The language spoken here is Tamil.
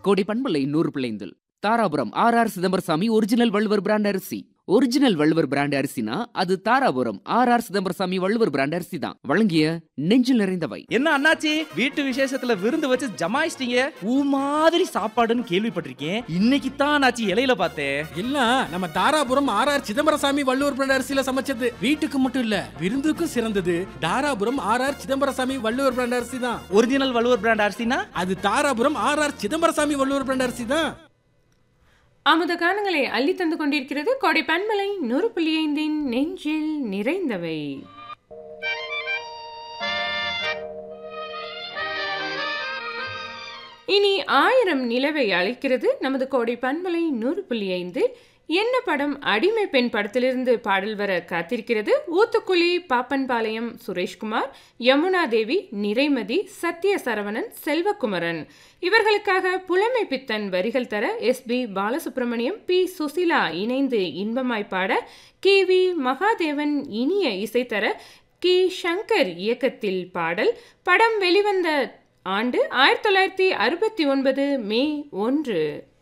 கோடி பண்பலை நூறு பிள்ளைந்தில் Dharapuram R R Chidambarasamy original Valluvar brand அரிசி ஒரிஜினல் வள்ளுவர் பிராண்ட் அரிசினா அது Dharapuram R R Chidambarasamy Valluvar brand அரிசி தான் வழங்கிய நெஞ்சில் நிறைந்தவை என்ன அண்ணாச்சி வீட்டு விசேஷத்துல விருந்து வச்சு ஜமாயிச்சிட்டீங்க ஊ மாதிரி சாப்பாடுன்னு கேள்விப்பட்டிருக்கேன் இன்னைக்கு தான் அண்ணாச்சி இலையில பார்த்தேன் இல்ல நம்ம Dharapuram R R Chidambarasamy Valluvar brand அரிசியில சமைச்சது வீட்டுக்கு மட்டும் இல்ல விருந்துக்கும் சிறந்தது Dharapuram R R Chidambarasamy Valluvar brand அரிசி தான் ஒரிஜினல் வள்ளுவர் பிராண்ட் அரிசினா அது Dharapuram R R Chidambarasamy Valluvar brand அரிசி தான் அமுத கானங்களை அள்ளி தந்து கொண்டிருக்கிறது கோடை பன்மலை நூறு புள்ளி ஐந்தின் நெஞ்சில் நிறைந்தவை இனி ஆயிரம் நிலவை அழைக்கிறது நமது கோடை பன்மலை நூறு புள்ளி ஐந்து என்ன படம் அடிமை பெண் படத்திலிருந்து பாடல் வர காத்திருக்கிறது ஊத்துக்குழி பாப்பன்பாளையம் சுரேஷ்குமார் யமுனா தேவி நிறைமதி சத்ய சரவணன் செல்வகுமரன் இவர்களுக்காக புலமை பித்தன் வரிகள் தர S P Balasubrahmanyam P Susheela இணைந்து இன்பமாய் பாட கே வி மகாதேவன் இனிய இசை தர கே சங்கர் இயக்கத்தில் பாடல் படம் வெளிவந்த ஆண்டு ஆயிரத்தி தொள்ளாயிரத்தி அறுபத்தி ஒன்பது மே ஒன்று